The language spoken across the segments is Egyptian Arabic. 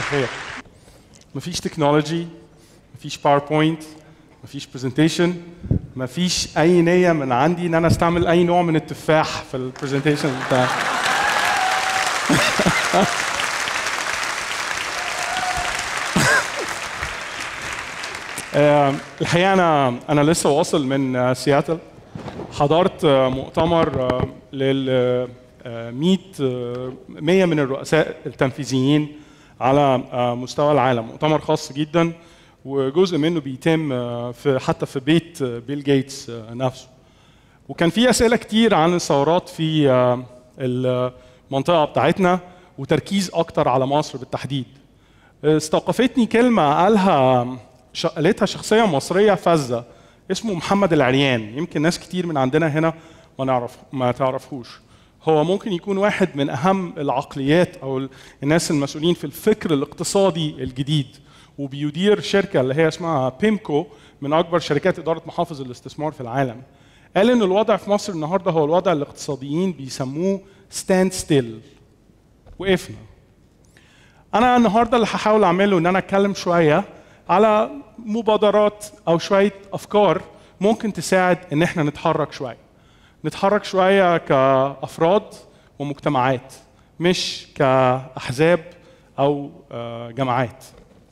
خير مفيش تكنولوجي مفيش باوربوينت مفيش برزنتيشن مفيش اي نيه من عندي ان انا استعمل اي نوع من التفاح في البرزنتيشن بتاعي آه، الحقيقه انا انا لسه واصل من آه، سياتل حضرت آه، مؤتمر آه، لل آه، 100 آه، 100 من الرؤساء التنفيذيين على آه، مستوى العالم مؤتمر خاص جدا وجزء منه بيتم آه، في حتى في بيت آه، بيل جيتس آه، نفسه وكان في اسئله كتير عن الثورات في آه، المنطقه بتاعتنا وتركيز اكتر على مصر بالتحديد استوقفتني كلمه قالها ش- قالتها شخصيه مصريه فذه اسمه محمد العريان يمكن ناس كتير من عندنا هنا ما نعرف ما تعرفهوش هو ممكن يكون واحد من اهم العقليات او ال- الناس المسؤولين في الفكر الاقتصادي الجديد وبيدير شركه اللي هي اسمها بيمكو من اكبر شركات اداره محافظ الاستثمار في العالم قال ان الوضع في مصر النهارده هو الوضع اللي الاقتصاديين بيسموه ستاند ستيل وقفنا انا النهارده اللي هحاول اعمله ان انا اتكلم شويه على مبادرات او شويه افكار ممكن تساعد ان احنا نتحرك شويه نتحرك شويه كافراد ومجتمعات مش كاحزاب او آه، جماعات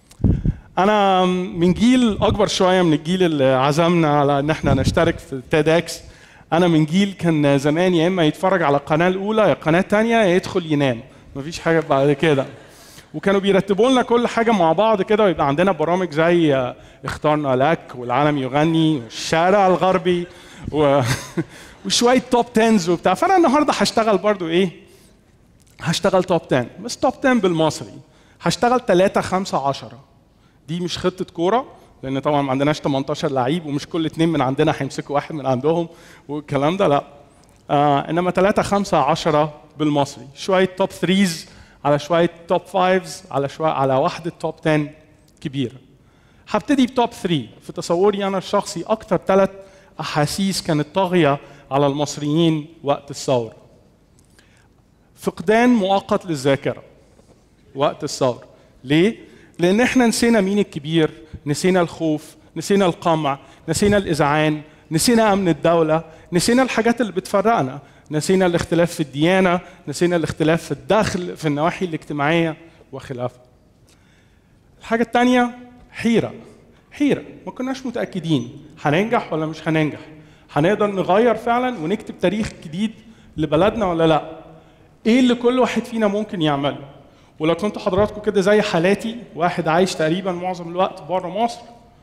انا من جيل اكبر شويه من الجيل اللي عزمنا على ان احنا نشترك في تيدكس انا من جيل كان زمان يا اما يتفرج على القناه الاولى يا القناه الثانيه يا يدخل ينام مفيش حاجه بعد كده وكانوا بيرتبوا لنا كل حاجه مع بعض كده ويبقى عندنا برامج زي آه، اخترنا لك والعالم يغني والشارع الغربي و... وشويه توب 10 وبتاع فانا النهارده هشتغل برضو ايه هشتغل توب 10 بس توب 10 بالمصري هشتغل 3 5 10 دي مش خطه كوره لان طبعا ما عندناش 18 لعيب ومش كل اتنين من عندنا هيمسكوا واحد من عندهم والكلام ده لا آه انما 3 5 10 بالمصري شويه توب 3 على شويه توب 5 على شويه على واحده توب 10 كبيره هبتدي بتوب 3 في تصوري انا الشخصي اكتر ثلاث احاسيس كانت طاغيه على المصريين وقت الثوره فقدان مؤقت للذاكره وقت الثوره ليه لان احنا نسينا مين الكبير نسينا الخوف نسينا القمع نسينا الاذعان نسينا امن الدوله نسينا الحاجات اللي بتفرقنا نسينا الاختلاف في الديانه نسينا الاختلاف في الدخل في النواحي الاجتماعيه وخلافه الحاجه الثانيه حيره حيره ما كناش متاكدين هننجح ولا مش هننجح هنقدر نغير فعلا ونكتب تاريخ جديد لبلدنا ولا لا ايه اللي كل واحد فينا ممكن يعمله ولو كنتوا حضراتكم كده زي حالاتي واحد عايش تقريبا معظم الوقت بره مصر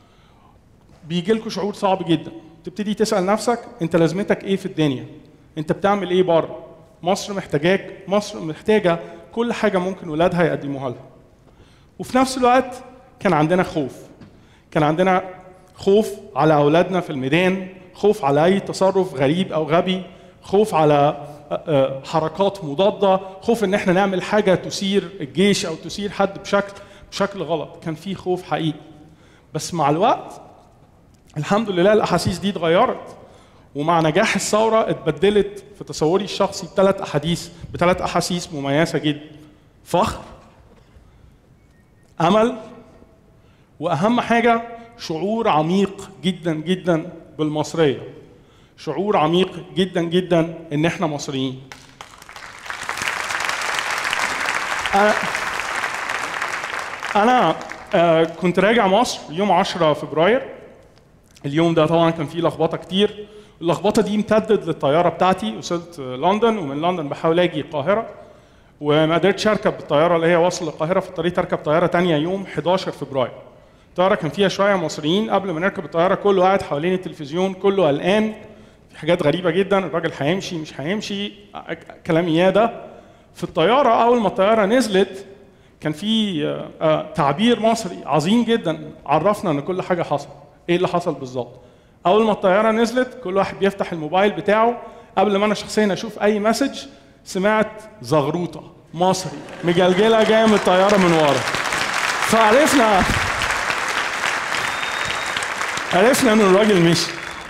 بيجي لكم شعور صعب جدا تبتدي تسال نفسك انت لازمتك ايه في الدنيا انت بتعمل ايه بره مصر محتاجاك مصر محتاجه كل حاجه ممكن ولادها يقدموها لها وفي نفس الوقت كان عندنا خوف كان عندنا خوف على اولادنا في الميدان خوف على اي تصرف غريب او غبي خوف على آه، آه، حركات مضاده خوف ان احنا نعمل حاجه تثير الجيش او تثير حد بشكل بشكل غلط كان في خوف حقيقي بس مع الوقت الحمد لله الاحاسيس دي اتغيرت ومع نجاح الثوره اتبدلت في تصوري الشخصي بثلاث احاديث بثلاث احاسيس مميزه جدا فخر امل واهم حاجه شعور عميق جدا جدا بالمصريه شعور عميق جدا جدا ان احنا مصريين انا انا آه، كنت راجع مصر يوم 10 فبراير اليوم ده طبعا كان فيه لخبطه كتير اللخبطه دي امتدت للطياره بتاعتي وصلت آه، لندن ومن لندن بحاول اجي القاهره وما قدرتش اركب الطياره اللي هي واصل القاهره في الطريق اركب طياره تانية يوم 11 فبراير الطياره كان فيها شويه مصريين قبل ما نركب الطياره كله قاعد حوالين التلفزيون كله قلقان في حاجات غريبه جدا الراجل هيمشي مش هيمشي ع- كلام يا ده في الطياره اول ما الطياره نزلت كان في آه، آه، تعبير مصري عظيم جدا عرفنا ان كل حاجه حصل ايه اللي حصل بالظبط اول ما الطياره نزلت كل واحد بيفتح الموبايل بتاعه قبل ما انا شخصيا اشوف اي مسج سمعت زغروطه مصري مجلجله جايه من الطياره من ورا فعرفنا عرفنا ان الراجل مشي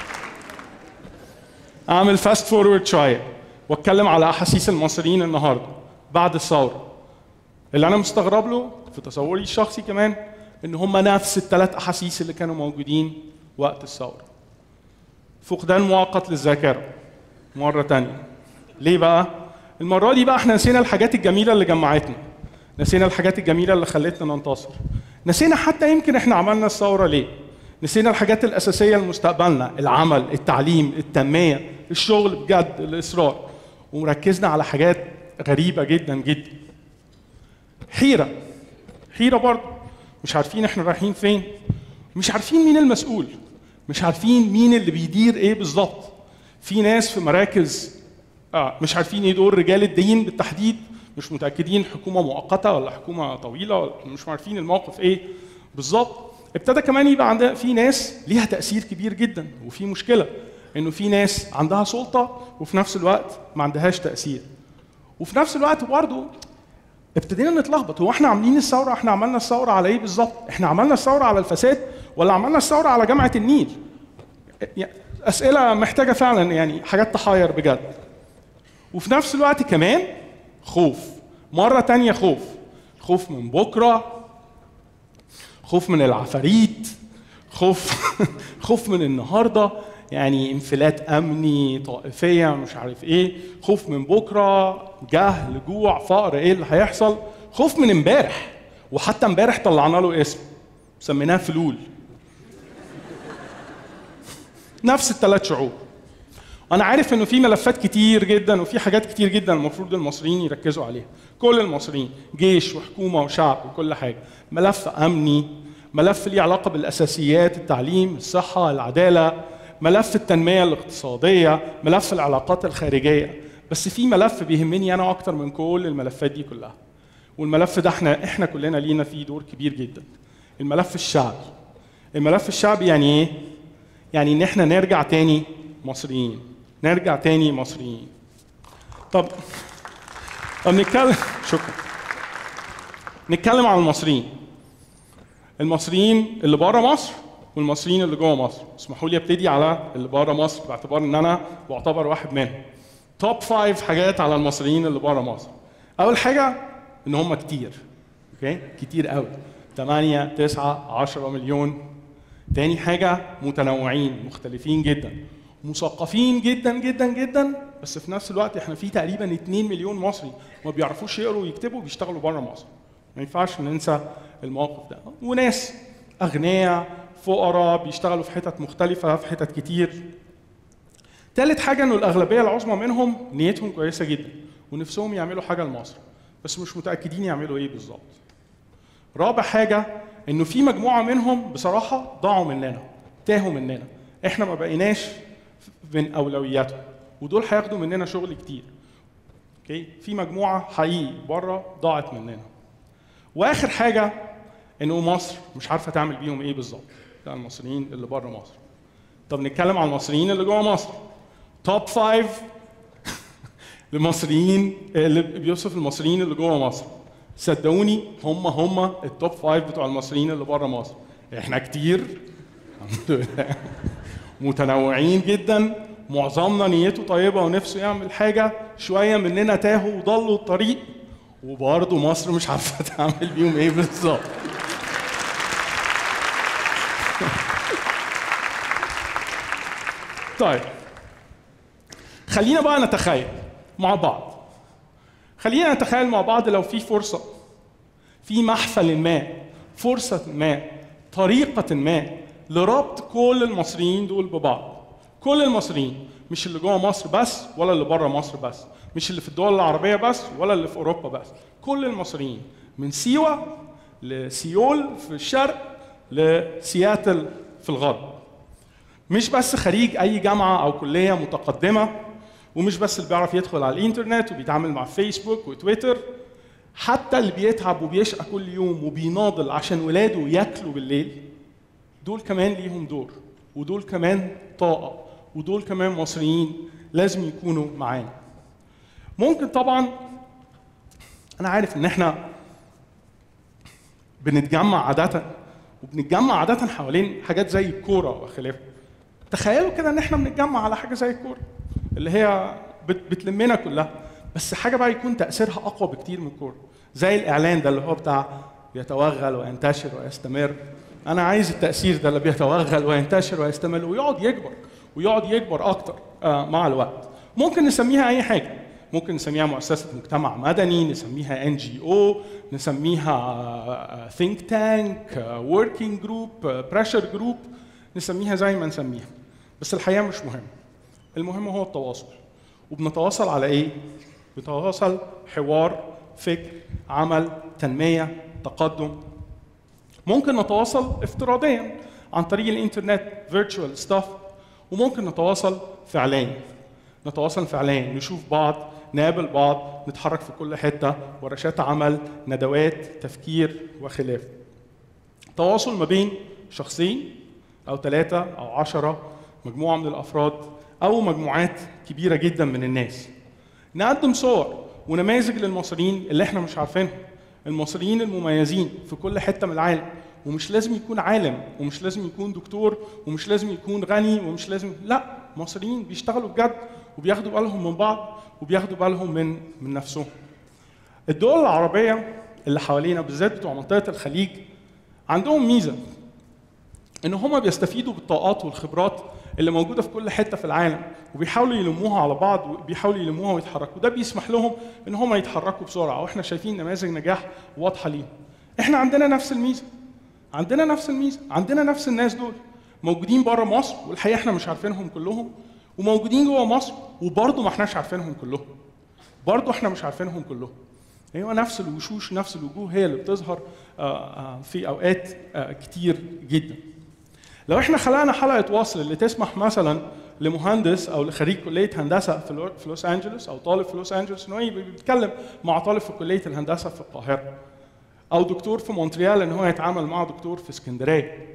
اعمل فاست فورورد شويه واتكلم على احاسيس المصريين النهارده بعد الثوره اللي انا مستغرب له في تصوري الشخصي كمان ان هم نفس الثلاث احاسيس اللي كانوا موجودين وقت الثوره فقدان مؤقت للذاكره مره تانية ليه بقى المره دي بقى احنا نسينا الحاجات الجميله اللي جمعتنا نسينا الحاجات الجميله اللي خلتنا ننتصر نسينا حتى يمكن احنا عملنا الثوره ليه نسينا الحاجات الاساسيه لمستقبلنا العمل التعليم التنميه الشغل بجد الاصرار وركزنا على حاجات غريبه جدا جدا حيره حيره برضه مش عارفين احنا رايحين فين مش عارفين مين المسؤول مش عارفين مين اللي بيدير ايه بالظبط في ناس في مراكز آه مش عارفين ايه دور رجال الدين بالتحديد مش متاكدين حكومه مؤقته ولا حكومه طويله ولا مش عارفين الموقف ايه بالظبط ابتدى كمان يبقى عندها في ناس ليها تاثير كبير جدا وفي مشكله انه في ناس عندها سلطه وفي نفس الوقت ما عندهاش تاثير وفي نفس الوقت برضه ابتدينا نتلخبط هو احنا عاملين الثوره احنا عملنا الثوره على ايه بالظبط احنا عملنا الثوره على الفساد ولا عملنا الثوره على جامعه النيل اسئله محتاجه فعلا يعني حاجات تحير بجد وفي نفس الوقت كمان خوف مره تانية خوف خوف من بكره خوف من العفاريت خوف خوف من النهارده يعني انفلات امني طائفيه مش عارف ايه خوف من بكره جهل جوع فقر ايه اللي هيحصل خوف من امبارح وحتى امبارح طلعنا له اسم سميناه فلول نفس الثلاث شعور انا عارف انه في ملفات كتير جدا وفي حاجات كتير جدا المفروض المصريين يركزوا عليها كل المصريين جيش وحكومه وشعب وكل حاجه ملف امني ملف ليه علاقه بالاساسيات التعليم الصحه العداله ملف التنميه الاقتصاديه ملف العلاقات الخارجيه بس في ملف بيهمني انا اكتر من كل الملفات دي كلها والملف ده احنا احنا كلنا لينا فيه دور كبير جدا الملف الشعبي الملف الشعبي يعني ايه يعني ان احنا نرجع تاني مصريين نرجع تاني مصريين طب طب نتكلم شكرا نتكلم عن المصريين المصريين اللي بره مصر والمصريين اللي جوه مصر اسمحوا لي ابتدي على اللي بره مصر باعتبار ان انا بعتبر واحد منهم توب فايف حاجات على المصريين اللي بره مصر اول حاجه ان هم كتير اوكي كتير قوي 8 9 10 مليون تاني حاجه متنوعين مختلفين جدا مثقفين جدا جدا جدا بس في نفس الوقت احنا في تقريبا 2 مليون مصري ما بيعرفوش يقروا ويكتبوا بيشتغلوا بره مصر ما ينفعش ننسى الموقف ده وناس اغنياء فقراء بيشتغلوا في حتت مختلفة في حتت كتير تالت حاجة انه الأغلبية العظمى منهم نيتهم كويسة جدا ونفسهم يعملوا حاجة لمصر بس مش متأكدين يعملوا ايه بالظبط رابع حاجة انه في مجموعة منهم بصراحة ضاعوا مننا تاهوا مننا احنا ما بقيناش من أولوياتهم ودول هياخدوا مننا شغل كتير اوكي في مجموعة حقيقي بره ضاعت مننا واخر حاجة انه مصر مش عارفة تعمل بيهم ايه بالظبط ده المصريين اللي بره مصر طب نتكلم عن المصريين اللي جوه مصر توب فايف المصريين اللي بيوصف المصريين اللي جوه مصر صدقوني هم هم التوب فايف بتوع المصريين اللي بره مصر احنا كتير الحمد لله متنوعين جدا معظمنا نيته طيبه ونفسه يعمل حاجه شويه مننا تاهوا وضلوا الطريق وبرضه مصر مش عارفه تعمل بيهم ايه بالظبط طيب خلينا بقى نتخيل مع بعض خلينا نتخيل مع بعض لو في فرصة في محفل ما فرصة ما طريقة ما لربط كل المصريين دول ببعض كل المصريين مش اللي جوه مصر بس ولا اللي بره مصر بس مش اللي في الدول العربية بس ولا اللي في أوروبا بس كل المصريين من سيوة لسيول في الشرق لسياتل في الغرب مش بس خريج اي جامعه او كليه متقدمه ومش بس اللي بيعرف يدخل على الانترنت وبيتعامل مع فيسبوك وتويتر حتى اللي بيتعب وبيشقى كل يوم وبيناضل عشان ولاده ياكلوا بالليل دول كمان ليهم دور ودول كمان طاقه ودول كمان مصريين لازم يكونوا معانا ممكن طبعا انا عارف ان احنا بنتجمع عاده وبنتجمع عاده حوالين حاجات زي الكوره وخلافه تخيلوا كده ان احنا بنتجمع على حاجه زي الكوره اللي هي بت بتلمنا كلها بس حاجه بقى يكون تاثيرها اقوى بكتير من الكوره زي الاعلان ده اللي هو بتاع يتوغل وينتشر ويستمر انا عايز التاثير ده اللي بيتوغل وينتشر ويستمر ويقعد يكبر ويقعد يكبر اكتر آه، مع الوقت ممكن نسميها اي حاجه ممكن نسميها مؤسسه مجتمع مدني نسميها ان جي او نسميها ثينك تانك وركينج جروب بريشر جروب نسميها زي ما نسميها بس الحقيقه مش مهم المهم هو التواصل وبنتواصل على ايه بنتواصل حوار فكر عمل تنميه تقدم ممكن نتواصل افتراضيا عن طريق الانترنت فيرتشوال ستاف وممكن نتواصل فعليا نتواصل فعليا نشوف بعض نقابل بعض نتحرك في كل حته ورشات عمل ندوات تفكير وخلافه تواصل ما بين شخصين او ثلاثه او عشره مجموعه من الافراد او مجموعات كبيره جدا من الناس نقدم صور ونماذج للمصريين اللي احنا مش عارفينهم المصريين المميزين في كل حته من العالم ومش لازم يكون عالم ومش لازم يكون دكتور ومش لازم يكون غني ومش لازم لا مصريين بيشتغلوا بجد وبياخدوا بالهم من بعض وبياخدوا بالهم من من نفسهم الدول العربيه اللي حوالينا بالذات بتوع منطقه الخليج عندهم ميزه ان هم بيستفيدوا بالطاقات والخبرات اللي موجوده في كل حته في العالم وبيحاولوا يلموها على بعض وبيحاولوا يلموها ويتحركوا ده بيسمح لهم ان هم يتحركوا بسرعه واحنا شايفين نماذج نجاح واضحه ليهم احنا عندنا نفس الميزه عندنا نفس الميزه عندنا نفس الناس دول موجودين بره مصر والحقيقه احنا مش عارفينهم كلهم وموجودين جوه مصر وبرضه ما احناش عارفينهم كلهم برضه احنا مش عارفينهم كلهم ايوه نفس الوشوش نفس الوجوه هي اللي بتظهر في اوقات كتير جدا لو احنا خلقنا حلقه وصل اللي تسمح مثلا لمهندس او لخريج كليه هندسه في لوس انجلوس او طالب في لوس انجلوس انه بيتكلم مع طالب في كليه الهندسه في القاهره او دكتور في مونتريال ان هو يتعامل مع دكتور في اسكندريه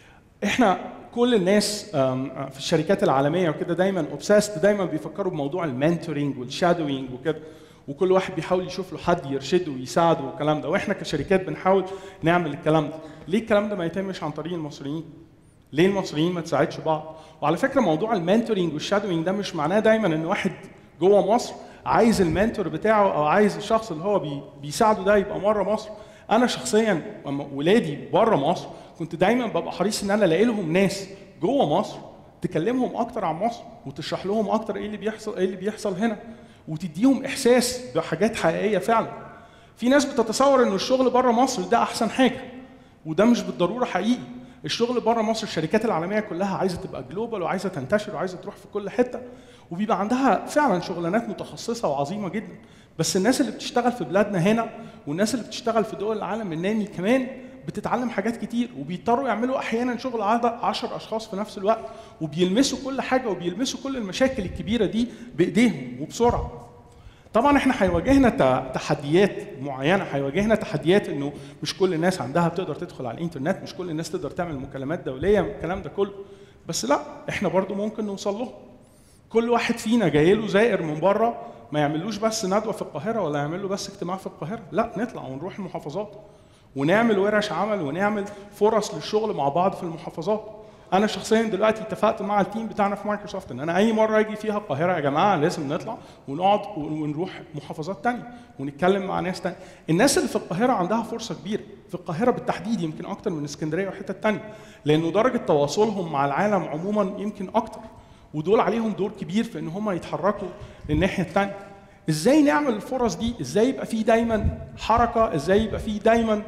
احنا كل الناس في الشركات العالميه وكده دايما اوبسست دايما بيفكروا بموضوع المنتورنج والشادوينج وكده وكل واحد بيحاول يشوف له حد يرشده ويساعده والكلام ده واحنا كشركات بنحاول نعمل الكلام ده ليه الكلام ده ما يتمش عن طريق المصريين ليه المصريين ما تساعدش بعض وعلى فكره موضوع المنتورنج والشادوينج ده مش معناه دايما ان واحد جوه مصر عايز المنتور بتاعه او عايز الشخص اللي هو بي بيساعده ده يبقى مره مصر انا شخصيا لما ولادي بره مصر كنت دايما ببقى حريص ان انا الاقي لهم ناس جوه مصر تكلمهم اكتر عن مصر وتشرح لهم اكتر ايه اللي بيحصل ايه اللي بيحصل هنا وتديهم احساس بحاجات حقيقيه فعلا في ناس بتتصور ان الشغل بره مصر ده احسن حاجه وده مش بالضروره حقيقي الشغل بره مصر الشركات العالميه كلها عايزه تبقى جلوبال وعايزه تنتشر وعايزه تروح في كل حته وبيبقى عندها فعلا شغلانات متخصصه وعظيمه جدا بس الناس اللي بتشتغل في بلادنا هنا والناس اللي بتشتغل في دول العالم النامي كمان بتتعلم حاجات كتير وبيضطروا يعملوا احيانا شغل عشر اشخاص في نفس الوقت وبيلمسوا كل حاجه وبيلمسوا كل المشاكل الكبيره دي بايديهم وبسرعه طبعا احنا هيواجهنا تحديات معينه هيواجهنا تحديات انه مش كل الناس عندها بتقدر تدخل على الانترنت مش كل الناس تقدر تعمل مكالمات دوليه الكلام ده كله بس لا احنا برضو ممكن نوصل له كل واحد فينا جاي له زائر من بره ما يعملوش بس ندوه في القاهره ولا يعمل له بس اجتماع في القاهره لا نطلع ونروح المحافظات ونعمل ورش عمل ونعمل فرص للشغل مع بعض في المحافظات انا شخصيا دلوقتي اتفقت مع التيم بتاعنا في مايكروسوفت ان انا اي مره اجي فيها القاهره يا جماعه لازم نطلع ونقعد ونروح محافظات تانية ونتكلم مع ناس تانية الناس اللي في القاهره عندها فرصه كبيره في القاهره بالتحديد يمكن اكتر من اسكندريه وحتت تانية لانه درجه تواصلهم مع العالم عموما يمكن اكتر ودول عليهم دور كبير في ان هم يتحركوا للناحيه الثانيه ازاي نعمل الفرص دي ازاي يبقى في دايما حركه ازاي يبقى في دايما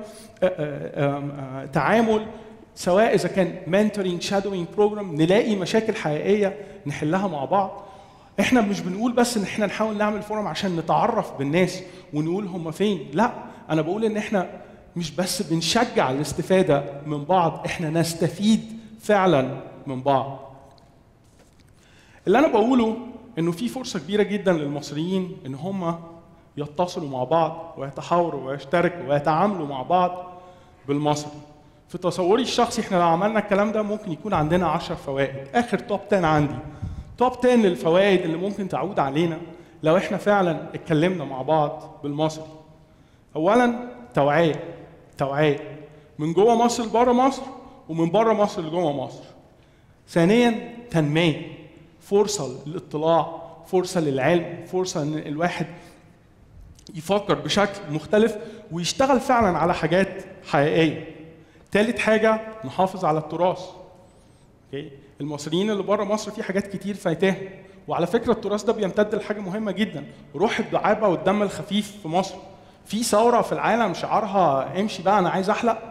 تعامل سواء اذا كان منتورنج شادوينج بروجرام نلاقي مشاكل حقيقيه نحلها مع بعض احنا مش بنقول بس ان احنا نحاول نعمل فورم عشان نتعرف بالناس ونقول هم فين لا انا بقول ان احنا مش بس بنشجع الاستفاده من بعض احنا نستفيد فعلا من بعض اللي انا بقوله انه في فرصه كبيره جدا للمصريين ان هم يتصلوا مع بعض ويتحاوروا ويشتركوا ويتعاملوا مع بعض بالمصري في تصوري الشخصي احنا لو عملنا الكلام ده ممكن يكون عندنا 10 فوائد اخر توب 10 عندي توب 10 للفوائد اللي ممكن تعود علينا لو احنا فعلا اتكلمنا مع بعض بالمصري اولا توعيه توعيه من جوه مصر لبره مصر ومن بره مصر لجوه مصر ثانيا تنميه فرصه للاطلاع فرصه للعلم فرصه ان الواحد يفكر بشكل مختلف ويشتغل فعلا على حاجات حقيقيه ثالث حاجه نحافظ على التراث اوكي المصريين اللي بره مصر في حاجات كتير فايتاهم وعلى فكره التراث ده بيمتد لحاجه مهمه جدا روح الدعابه والدم الخفيف في مصر في ثوره في العالم شعارها امشي بقى انا عايز احلق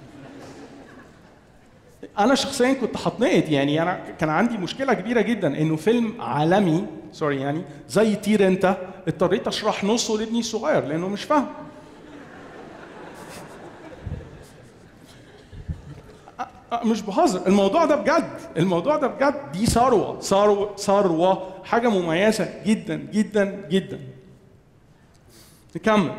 انا شخصيا كنت هتنقد يعني انا كان عندي مشكله كبيره جدا انه فيلم عالمي سوري يعني زي طير انت اضطريت اشرح نصه لابني الصغير لانه مش فاهم مش بهزر الموضوع ده بجد الموضوع ده بجد دي ثروه ثروه ثروه حاجه مميزه جدا جدا جدا نكمل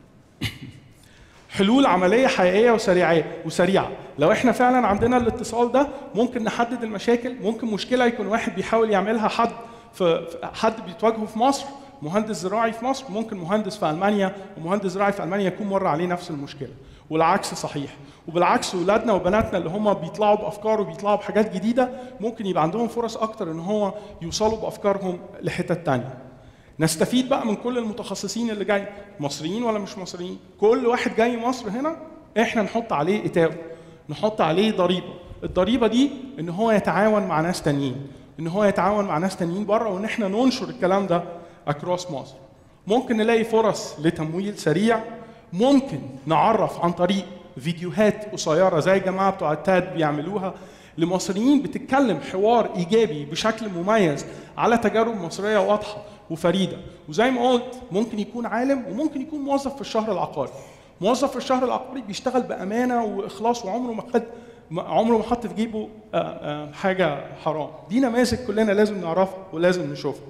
حلول عمليه حقيقيه وسريعه وسريعه لو احنا فعلا عندنا الاتصال ده ممكن نحدد المشاكل ممكن مشكله يكون واحد بيحاول يعملها حد في حد بيتواجهه في مصر مهندس زراعي في مصر ممكن مهندس في المانيا ومهندس زراعي في المانيا يكون مر عليه نفس المشكله والعكس صحيح وبالعكس اولادنا وبناتنا اللي هم بيطلعوا بافكار وبيطلعوا بحاجات جديده ممكن يبقى عندهم فرص اكتر ان هو يوصلوا بافكارهم لحتت تانية نستفيد بقى من كل المتخصصين اللي جاي مصريين ولا مش مصريين كل واحد جاي مصر هنا احنا نحط عليه اتاو نحط عليه ضريبه الضريبه دي ان هو يتعاون مع ناس تانيين ان هو يتعاون مع ناس تانيين بره وان احنا ننشر الكلام ده اكروس مصر ممكن نلاقي فرص لتمويل سريع ممكن نعرف عن طريق فيديوهات قصيره زي الجماعه بتوع التاد بيعملوها لمصريين بتتكلم حوار ايجابي بشكل مميز على تجارب مصريه واضحه وفريده وزي ما قلت ممكن يكون عالم وممكن يكون موظف في الشهر العقاري موظف في الشهر العقاري بيشتغل بامانه واخلاص وعمره ما خد عمره ما حط في جيبه حاجه حرام دي نماذج كلنا لازم نعرفها ولازم نشوفها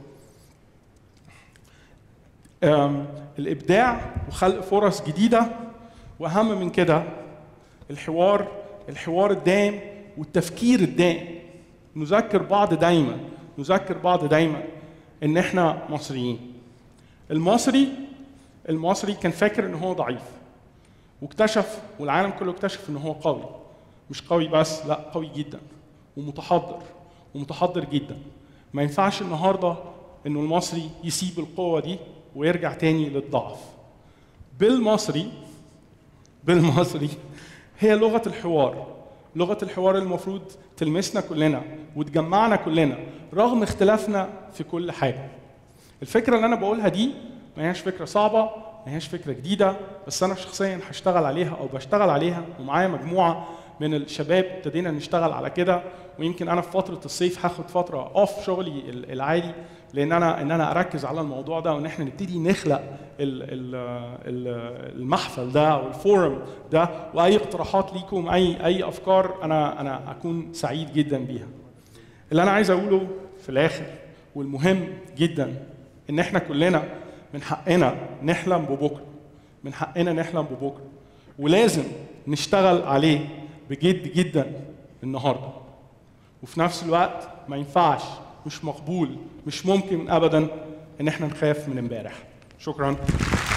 الابداع وخلق فرص جديده واهم من كده الحوار الحوار الدائم والتفكير الدائم نذكر بعض دايما نذكر بعض دايما ان احنا مصريين المصري المصري كان فاكر ان هو ضعيف واكتشف والعالم كله اكتشف ان هو قوي مش قوي بس لا قوي جدا ومتحضر ومتحضر جدا ما ينفعش النهارده انه المصري يسيب القوه دي ويرجع تاني للضعف بالمصري بالمصري هي لغه الحوار لغه الحوار المفروض تلمسنا كلنا وتجمعنا كلنا رغم اختلافنا في كل حاجه الفكره اللي انا بقولها دي ما هياش فكره صعبه ما هياش فكره جديده بس انا شخصيا هشتغل عليها او بشتغل عليها ومعايا مجموعه من الشباب ابتدينا نشتغل على كده ويمكن انا في فتره الصيف هاخد فتره اوف شغلي العادي لان انا ان انا اركز على الموضوع ده وان احنا نبتدي نخلق ال ال ال المحفل ده والفورم ده واي اقتراحات ليكم اي اي افكار انا انا اكون سعيد جدا بيها. اللي انا عايز اقوله في الاخر والمهم جدا ان احنا كلنا من حقنا نحلم ببكره من حقنا نحلم ببكره ولازم نشتغل عليه بجد جدا النهارده وفي نفس الوقت ما ينفعش مش مقبول مش ممكن ابدا ان احنا نخاف من امبارح شكرا